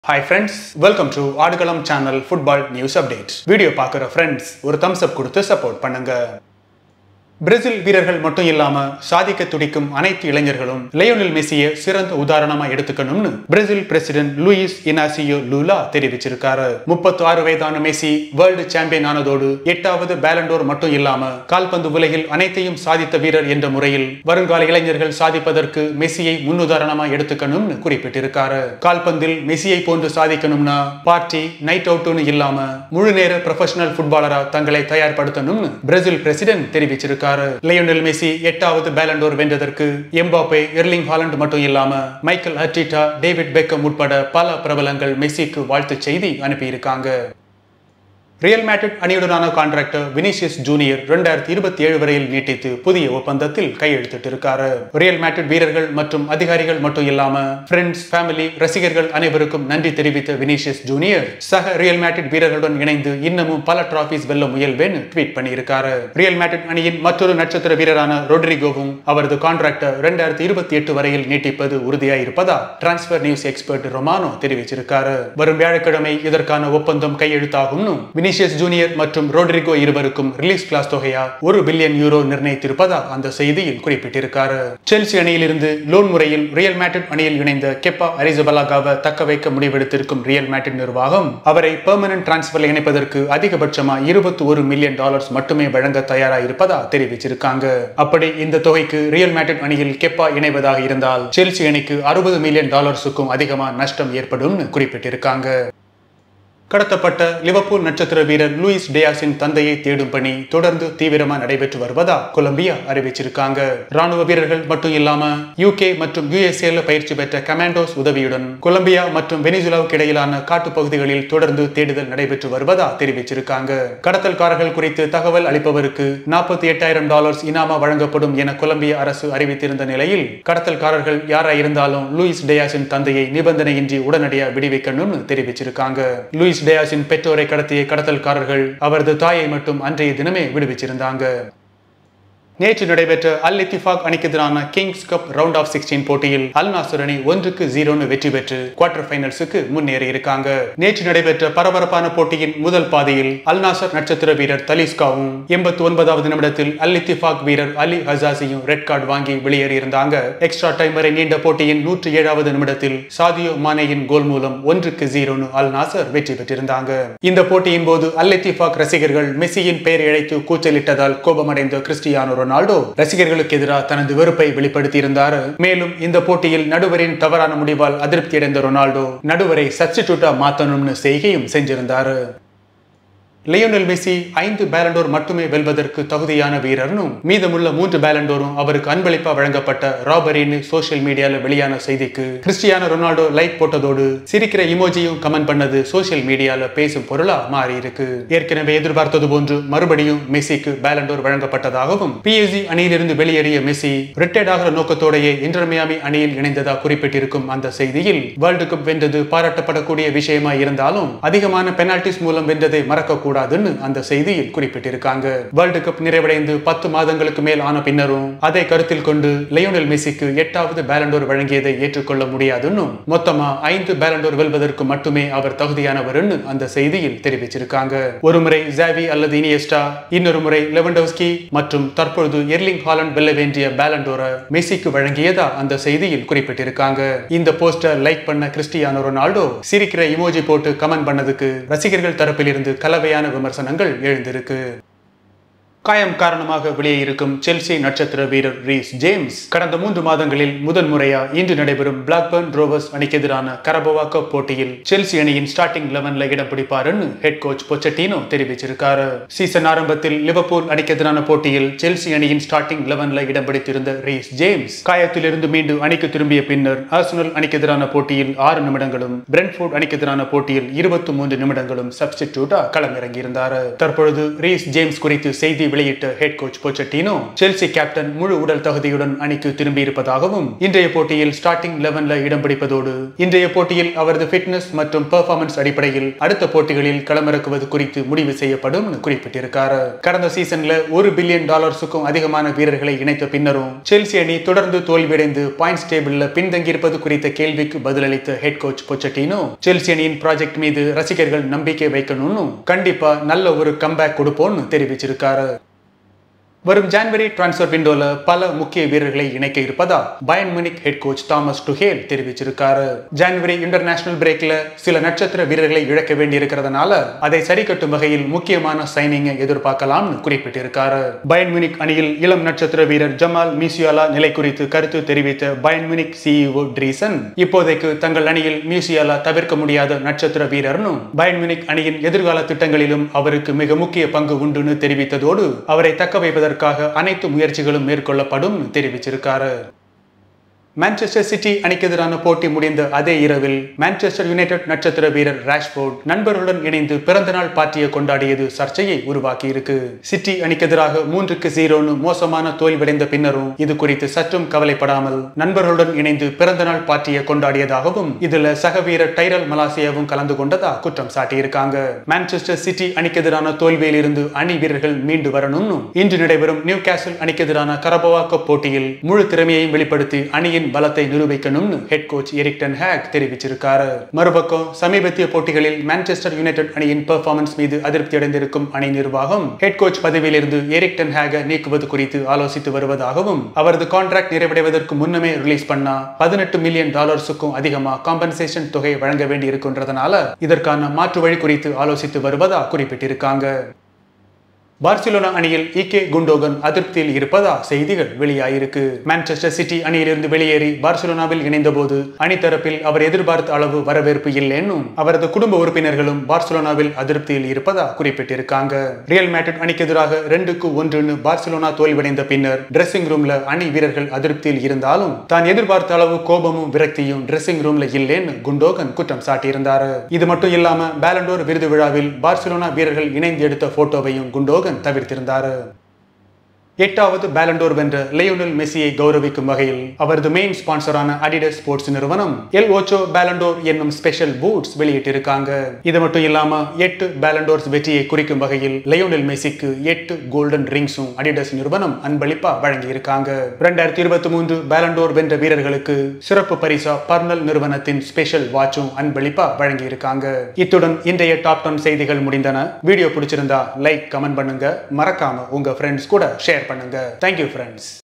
hi friends welcome to Aadukalam channel football news update video பார்க்குற friends ஒரு thumbs up கொடுத்து support பண்ணுங்க Brazil வீரர்கள் மட்டும் இல்லாம சாதிக்க துடிக்கும் அனைத்து இளைஞர்களும் லியோனல் மெஸ்ஸியை சிறந்த உதாரணமா எடுத்துக்கணும்னு Brazil president Luiz Inacio Lula தெரிவிச்சிருக்காரு முப்பத்தி ஆறு வயதான மெஸ்ஸி வேர்ல்டு சாம்பியன் ஆனதோடு எட்டாவது பேலண்டோர் மட்டும் இல்லாம கால்பந்து உலகில் அனைத்தையும் சாதித்த வீரர் என்ற முறையில் வருங்கால இளைஞர்கள் சாதிப்பதற்கு மெஸ்ஸியை முன்னுதாரணமா எடுத்துக்கணும்னு குறிப்பிட்டிருக்காரு கால்பந்தில் மெஸ்ஸியை போன்று சாதிக்கணும்னா பார்ட்டி நைட் அவுட்னு இல்லாம முழு நேர ப்ரொஃபஷனல் ஃபுட்பாலரா தங்களை தயார்படுத்தணும்னு பிரேசில் பிரசிடென்ட் தெரிவிச்சிருக்காரு லியோனல் மெஸ்ஸி எட்டாவது பேலண்டோர் வென்றதற்கு எம்பாப்பே எர்லிங் ஹாலண்ட் மட்டும் இல்லாம மைக்கேல் அர்டிட்டா டேவிட் பெக்கம் உட்பட பல பிரபலங்கள் மெஸ்ஸிக்கு வாழ்த்து செய்தி அனுப்பியிருக்காங்க ரியல் மேட்ரிட் அணியுடனான கான்ட்ராக்டர் வினிசியஸ் ஜூனியர் ரெண்டாயிரத்தி இருபத்தி ஏழு வரையில் நீட்டித்து புதிய ஒப்பந்தத்தில் கையெழுத்திட்டிருக்காரு ரியல் மேட்ரிட் வீரர்கள் மற்றும் அதிகாரிகள் மட்டும் இல்லாம ஃப்ரெண்ட்ஸ் ஃபேமிலி ரசிகர்கள் அனைவருக்கும் நன்றி தெரிவித்த வினிசியஸ் ஜூனியர் சக ரியல் மேட்ரிட் வீரர்களுடன் இணைந்து இன்னமும் பல டிராபிஸ் வெல்ல முயல்வேன்னு ட்வீட் பண்ணியிருக்காரு ரியல் மேட்ரிட் அணியின் மற்றொரு நட்சத்திர வீரரான ரொட்ரிகோவும் அவரது கான்ட்ராக்டர் ரெண்டாயிரத்தி இருபத்தி எட்டு வரையில் நீட்டிப்பது உறுதியாயிருப்பதா டிரான்ஸ்பர் நியூஸ் எக்ஸ்பர்ட் ரொமானோ தெரிவிச்சிருக்காரு வரும் வியாழக்கிழமை இதற்கான ஒப்பந்தம் கையெழுத்தாகும்னு வினிசியஸ் ஜூனியர் மற்றும் ரோட்ரிகோ இருவருக்கும் ரிலீஸ் கிளாஸ் தொகையா ஒரு பில்லியன் யூரோ நிர்ணயித்திருப்பதா அந்த செய்தியில் குறிப்பிட்டிருக்காரு செல்சி அணியிலிருந்து லோன் முறையில் ரியல் மேட்ரிட் அணியில் இணைந்த கெப்பா அரிசபலாகாவை தக்க வைக்க முடிவெடுத்திருக்கும் ரியல் மேட்ரிட் நிர்வாகம் அவரை பெர்மனன்ட் டிரான்ஸ்பரில் இணைப்பதற்கு அதிகபட்சமா இருபத்தி ஒரு மில்லியன் டாலர்ஸ் மட்டுமே வழங்க தயாராக இருப்பதா தெரிவிச்சிருக்காங்க அப்படி இந்த தொகைக்கு ரியல் மேட்ரிட் அணியில் கெப்பா இணைவதாக இருந்தால் செல்சி அணிக்கு அறுபது மில்லியன் டாலர்ஸுக்கும் அதிகமா நஷ்டம் ஏற்படும்னு குறிப்பிட்டிருக்காங்க கடத்தப்பட்ட லிவர்பூல் நட்சத்திர வீரர் லூயிஸ் டேயாஸின் தந்தையை தேடும் பணி தொடர்ந்து தீவிரமா நடைபெற்று வருவதா கொலம்பியா அறிவிச்சிருக்காங்க ராணுவ வீரர்கள் மட்டும் இல்லாம யூகே மற்றும் யுஎஸ்ஏல பயிற்சி பெற்ற கமாண்டோஸ் உதவியுடன் கொலம்பியா மற்றும் வெனிசுலாவுக்கு இடையிலான காட்டு பகுதிகளில் தொடர்ந்து தேடுதல் நடைபெற்று வருவதா தெரிவிச்சிருக்காங்க கடத்தல்காரர்கள் குறித்து தகவல் அளிப்பவருக்கு நாற்பத்தி எட்டாயிரம் டாலர்ஸ் இனாமா வழங்கப்படும் என கொலம்பியா அரசு அறிவித்திருந்த நிலையில் கடத்தல்காரர்கள் யாரா இருந்தாலும் லூயிஸ் டேயாஸின் தந்தையை நிபந்தனையின்றி உடனடியாக விடுவிக்கணும்னு தெரிவிச்சிருக்காங்க லூயிஸ் டேயாஸின் பெற்றோரை கடத்திய கடத்தல்காரர்கள் அவரது தாயை மட்டும் அன்றைய தினமே விடுவிச்சிருந்தாங்க நேற்று நடைபெற்ற அல் இத்திஃபாக் அணிக்கு எதிரான Kings Cup round of sixteen போட்டியில் அல் நாசர் அணி ஒன்றுக்கு ஜீரோன்னு வெற்றி பெற்று குவார்டர் ஃபைனல்ஸுக்கு முன்னேறி இருக்காங்க நேற்று நடைபெற்ற பரபரப்பான போட்டியின் முதல் பாதையில் அல் நாசர் நட்சத்திர வீரர் தலிஸ்காவும் எண்பத்தி ஒன்பதாவது நிமிடத்தில் அல் இத்திஃபாக் வீரர் அலி ஹசாசியும் ரெட் கார்டு வாங்கி வெளியேறி இருந்தாங்க எக்ஸ்ட்ரா டைம் வரை நீண்ட போட்டியின் நூற்றி ஏழாவது நிமிடத்தில் சாதியோ மானேயின் கோல் மூலம் ஒன்றுக்கு ஜீரோன்னு அல் நாசர் வெற்றி பெற்றிருந்தாங்க இந்த போட்டியின் போது அல் இத்திஃபாக் ரசிகர்கள் மெஸ்ஸியின் பெயரை அழைத்து கூச்சலிட்டதால் கோபமடைந்த கிறிஸ்டியானோ ரொனால்டோ ரசிகர்களுக்கு எதிராக தனது வெறுப்பை வெளிப்படுத்தியிருந்தார் மேலும் இந்த போட்டியில் நடுவரின் தவறான முடிவால் அதிருப்தி அடைந்த ரொனால்டோ நடுவரை சப்ஸ்டிடியூட்டா மாத்தணும்னு செய்கையும் செஞ்சிருந்தாரு லியோனல் மெஸ்ஸி ஐந்து பேலண்டோர் மட்டுமே வெல்வதற்கு தகுதியான வீரர்னும் மீதமுள்ள மூன்று பேலண்டோரும் அவருக்கு அன்பளிப்பா வழங்கப்பட்ட ராபரின்னு சோசியல் மீடியால வெளியான செய்திக்கு கிறிஸ்டியானோ ரொனால்டோ லைக் போட்டதோடு சிரிக்கிற இமோஜியும் கமெண்ட் பண்ணது சோசியல் மீடியால பேசும் பொருளா மாறி இருக்கு ஏற்கனவே எதிர்பார்த்தது போன்று மறுபடியும் மெஸ்ஸிக்கு பேலண்டோர் வழங்கப்பட்டதாகவும் பிஎஸ்ஜி அணியிலிருந்து வெளியேறிய மெஸ்ஸி ரிட்டையர்ட் ஆகிற நோக்கத்தோடையே இன்டர் மியாமி அணியில் இணைந்ததா குறிப்பிட்டிருக்கும் அந்த செய்தியில் வேர்ல்டு கப் வென்றது பாராட்டப்படக்கூடிய விஷயமா இருந்தாலும் அதிகமான பெனால்டிஸ் மூலம் வென்றதை மறக்க கூடாதுன்னு அந்த செய்தியில் குறிப்பிட்டிருக்காங்க வேர்ல்டு கப் நிறைவடைந்து பத்து மாதங்களுக்கு மேல் ஆன பின்னரும் அதை கருத்தில் கொண்டு லியோனல் மெஸ்ஸிக்கு எட்டாவது பேலண்டோர் வழங்கியதை ஏற்றுக்கொள்ள முடியாதுன்னு மொத்தமா ஐந்து பேலண்டோர் வெல்வதற்கு மட்டுமே அவர் தகுதியானவர்னு அந்த செய்தியில் தெரிவிச்சிருக்காங்க ஒருமுறை ஜாவி அல்லது இனியஸ்டா இன்னொரு முறை லெவன்டோஸ்கி மற்றும் தற்பொழுது எர்லிங் ஹாலண்ட் வெல்ல வேண்டிய பேலண்டோரை மெஸ்ஸிக்கு வழங்கியதா அந்த செய்தியில் குறிப்பிட்டிருக்காங்க இந்த போஸ்டர் லைக் பண்ண கிறிஸ்டியானோ ரொனால்டோ சிரிக்கிற இமோஜி போட்டு கமெண்ட் பண்ணதுக்கு ரசிகர்கள் தரப்பிலிருந்து கலவையான விமர்சனங்கள் எழுந்திருக்கு காயம் காரணமாக வெளியே இருக்கும் செல்சி நட்சத்திர வீரர் ரீஸ் ஜேம்ஸ் கடந்த மூன்று மாதங்களில் முதன் முறையா இன்று நடைபெறும் பிளாக்பர்ன் ரோவர்ஸ் அணிக்கு எதிரான கரபோவா கப் போட்டியில் செல்சி அணியின் ஸ்டார்டிங் லெவன்ல இடம் பிடிப்பாருன்னு ஹெட் கோச் பொச்சட்டினோ தெரிவிச்சிருக்காரு சீசன் ஆரம்பத்தில் லிவர்பூல் அணிக்கு எதிரான போட்டியில் செல்சி அணியின் ஸ்டார்டிங் லெவன்ல இடம் பிடித்திருந்த ரீஸ் ஜேம்ஸ் காயத்திலிருந்து மீண்டும் அணிக்கு திரும்பிய பின்னர் ஆர்சனல் அணிக்கு எதிரான போட்டியில் ஆறு நிமிடங்களும் பிரென்ஃபோர்ட் அணிக்கு எதிரான போட்டியில் இருபத்தி மூன்று நிமிடங்களும் சப்ஸ்டிடியூட்டா களமிறங்கியிருந்தார் தற்பொழுது ரீஸ் ஜேம்ஸ் குறித்து செய்தி வெளியிட்ட head coach Pochettino Chelsea captain முழு உடல் தகுதியுடன் அணிக்கு திரும்பியிருப்பதாகவும் இன்றைய போட்டியில் ஸ்டார்டிங் லெவன்ல இடம் பிடிப்பதோடு இன்றைய போட்டியில் அவரது ஃபிட்னஸ் மற்றும் பெர்ஃபார்மன்ஸ் அடிப்படையில் அடுத்த போட்டிகளில் களமிறக்குவது குறித்து முடிவு செய்யப்படும் குறிப்பிட்டிருக்காரு கடந்த சீசன்ல ஒரு பில்லியன் டாலர்ஸுக்கும் அதிகமான வீரர்களை இணைத்த பின்னரும் செல்சி அணி தொடர்ந்து தோல்வியடைந்து பாயிண்ட்ஸ் டேபிள்ல பின்தங்கியிருப்பது குறித்த கேள்விக்கு பதிலளித்த ஹெட் கோச் பொச்சட்டினோ செல்சி அணியின் ப்ராஜெக்ட் மீது ரசிகர்கள் நம்பிக்கை வைக்கணும்னு கண்டிப்பா நல்ல ஒரு கம்பேக் கொடுப்போம்னு தெரிவிச்சிருக்காரு வரும் ஜான்வரி டிரான்ஸ்ஃபர் விண்டோல பல முக்கிய வீரர்களை இணைக்க இருப்பதா Bayern Munich head coach Thomas Tuchel தெரிவிச்சிருக்காரு ஜான்வரி இன்டர்நேஷனல் பிரேக்ல சில நட்சத்திர வீரர்களை இழக்க வேண்டி இருக்கிறதுனால அதை சரி கட்டும் வகையில் முக்கியமான சைனிங்கை எதிர்பார்க்கலாம்னு குறிப்பிட்டிருக்காரு பயன் மினிக் அணியில் இளம் நட்சத்திர வீரர் ஜமால் மியூசியாலா நிலை குறித்து கருத்து தெரிவித்த பயன் மினிக் சிஇஓ ட்ரீசன் இப்போதைக்கு தங்கள் அணியில் மியூசியாலா தவிர்க்க முடியாத நட்சத்திர வீரர்னும் பயன் மினிக் அணியின் எதிர்கால திட்டங்களிலும் அவருக்கு மிக முக்கிய பங்கு உண்டுன்னு தெரிவித்ததோடு அவரை தக்க வைப்பதற்கு அதற்காக அனைத்து முயற்சிகளும் மேற்கொள்ளப்படும் தெரிவிச்சிருக்காரு மான்செஸ்டர் சிட்டி அணிக்கு எதிரான போட்டி முடிந்த அதே இரவில் மான்செஸ்டர் யுனைடெட் நட்சத்திர வீரர் ராஷ்போர்ட் நண்பர்களுடன் இணைந்து பிறந்தநாள் பார்ட்டியை கொண்டாடியது சர்ச்சையை உருவாக்கி இருக்கு சிட்டி அணிக்கு எதிராக மூன்றுக்கு ஜீரோன்னு மோசமான தோல்வியடைந்த பின்னரும் இது குறித்து சற்றும் கவலைப்படாமல் நண்பர்களுடன் இணைந்து பிறந்தநாள் பார்ட்டியை கொண்டாடியதாகவும் இதுல சக வீரர் டைரல் மலாசியாவும் கலந்து கொண்டதா குற்றம் சாட்டியிருக்காங்க மான்செஸ்டர் சிட்டி அணிக்கு எதிரான தோல்வியில் இருந்து அணி வீரர்கள் மீண்டு வரணும்னு இன்று நடைபெறும் நியூ கேசல் அணிக்கு எதிரான கரபவா கப் போட்டியில் முழு திறமையையும் வெளிப்படுத்தி அணியின் அணியின் பலத்தை நிரூபிக்கணும்னு head coach Erik ten Hag தெரிவிச்சிருக்காரு மறுபக்கம் சமீபத்திய போட்டிகளில் மான்செஸ்டர் யுனைடெட் அணியின் பெர்ஃபார்மன்ஸ் மீது அதிருப்தி அடைந்திருக்கும் அணி நிர்வாகம் ஹெட் கோச் பதவியிலிருந்து எரிக் டென் ஹேக நீக்குவது குறித்து ஆலோசித்து வருவதாகவும் அவரது கான்ட்ராக்ட் நிறைவடைவதற்கு முன்னமே ரிலீஸ் பண்ணா பதினெட்டு மில்லியன் டாலர்ஸுக்கும் அதிகமா காம்பன்சேஷன் தொகை வழங்க வேண்டி இருக்கின்றதுனால இதற்கான மாற்று வழி குறித்து ஆலோசித்து வருவதா குறிப்பிட்டிருக்காங்க பார்சிலோனா அணியில் இகே குண்டோகன் அதிருப்தியில் இருப்பதா செய்திகள் வெளியாயிருக்கு மான்செஸ்டர் சிட்டி அணியிலிருந்து வெளியேறி பார்சிலோனாவில் இணைந்தபோது அணி தரப்பில் அவர் எதிர்பார்த்த அளவு வரவேற்பு இல்லைன்னும் அவரது குடும்ப உறுப்பினர்களும் பார்சிலோனாவில் அதிருப்தியில் இருப்பதா குறிப்பிட்டிருக்காங்க ரியல் மேட்ரிட் அணிக்கு எதிராக ரெண்டுக்கு ஒன்றுன்னு பார்சிலோனா தோல்வடைந்த பின்னர் டிரெஸ்ஸிங் ரூம்ல அணி வீரர்கள் அதிருப்தியில் இருந்தாலும் தான் எதிர்பார்த்த அளவு கோபமும் விரக்தியும் டிரெஸ்ஸிங் ரூம்ல இல்லைன்னு குண்டோகன் குற்றம் சாட்டியிருந்தாரு இது மட்டும் இல்லாம பேலண்டோர் விருது விழாவில் பார்சிலோனா வீரர்கள் இணைந்து எடுத்த போட்டோவையும் குண்டோகன் தவிர்த்திருந்தார் எட்டாவது பேலண்டோர் வென்ற லியோனல் மெஸ்ஸியை கௌரவிக்கும் வகையில் அவரது மெயின் ஸ்பான்சரான அடிடஸ் ஸ்போர்ட்ஸ் நிறுவனம் எல் ஓச்சோ பேலண்டோர் என்னும் ஸ்பெஷல் பூட்ஸ் வெளியிட்டிருக்காங்க இது மட்டும் இல்லாம எட்டு பேலண்டோர்ஸ் வெற்றியை குறிக்கும் வகையில் லியோனல் மெஸ்ஸிக்கு எட்டு கோல்டன் ரிங்ஸும் அடிடஸ் நிறுவனம் அன்பளிப்பா வழங்கி இருக்காங்க ரெண்டாயிரத்தி இருபத்தி மூன்று பேலண்டோர் வென்ற வீரர்களுக்கு சிறப்பு பரிசா பர்னல் நிறுவனத்தின் ஸ்பெஷல் வாட்சும் அன்பளிப்பா வழங்கி இருக்காங்க இத்துடன் இன்றைய டாப் டென் செய்திகள் முடிந்தன வீடியோ பிடிச்சிருந்தா லைக் கமெண்ட் பண்ணுங்க மறக்காம உங்க ஃப்ரெண்ட்ஸ் கூட ஷேர் பண்ணுங்க தேங்க்யூ ஃப்ரெண்ட்ஸ்